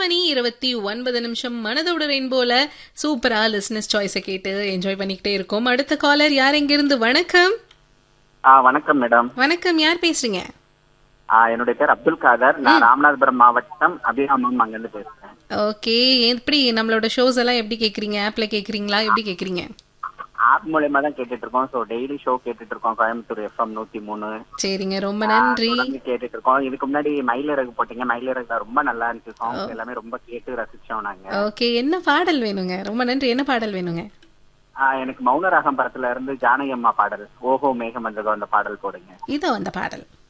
மணி இருபத்தி ஒன்பது நிமிஷம் மனதோட ரெயின்போல சூப்பரா லிஸ்னஸ் சாய்ஸை கேட்டு என்ஜாய் பண்ணிக்கிட்டே இருக்கோம் அடுத்த காலர் யார் எங்கிருந்து வணக்கம் ஆ வணக்கம் மேடம் வணக்கம் யார் பேசுறீங்க ஆ என்னுடைய பேர் அப்துல் காதர் நான் ராமநாதபுரம் மாவட்டம் அபிராமம் அங்கிருந்து பேசுறேன் ஓகே எப்படி நம்மளோட ஷோஸ் எல்லாம் எப்படி கேக்குறீங்க ஆப்ல கேக்குறீங்களா எப்படி கேக்குறீங்க ஆப் மூலயமா தான் கேட்டுட்டு இருக்கோம் ஸோ டெய்லி ஷோ கேட்டுட்டு இருக்கோம் கோயம்புத்தூர் எஃப்எம் நூத்தி மூணு சரிங்க ரொம்ப நன்றி தொடர்ந்து கேட்டுட்டு இருக்கோம் இதுக்கு முன்னாடி மயிலிறகு போட்டீங்க மயிலிறகு ரொம்ப நல்லா இருந்துச்சு சாங்ஸ் எல்லாமே ரொம்ப கேட்டு ரசிச்சோம் நாங்க ஓகே என்ன பாடல் வேணுங்க ரொம்ப நன்றி என்ன பாடல் வேணுங்க ஆ, எனக்கு மௌன ராகம் படத்துல இருந்து ஜானகி அம்மா பாடல் ஓஹோ மேகம் வந்ததோ அந்த பாடல் போடுங்க இதோ அந்த பாடல்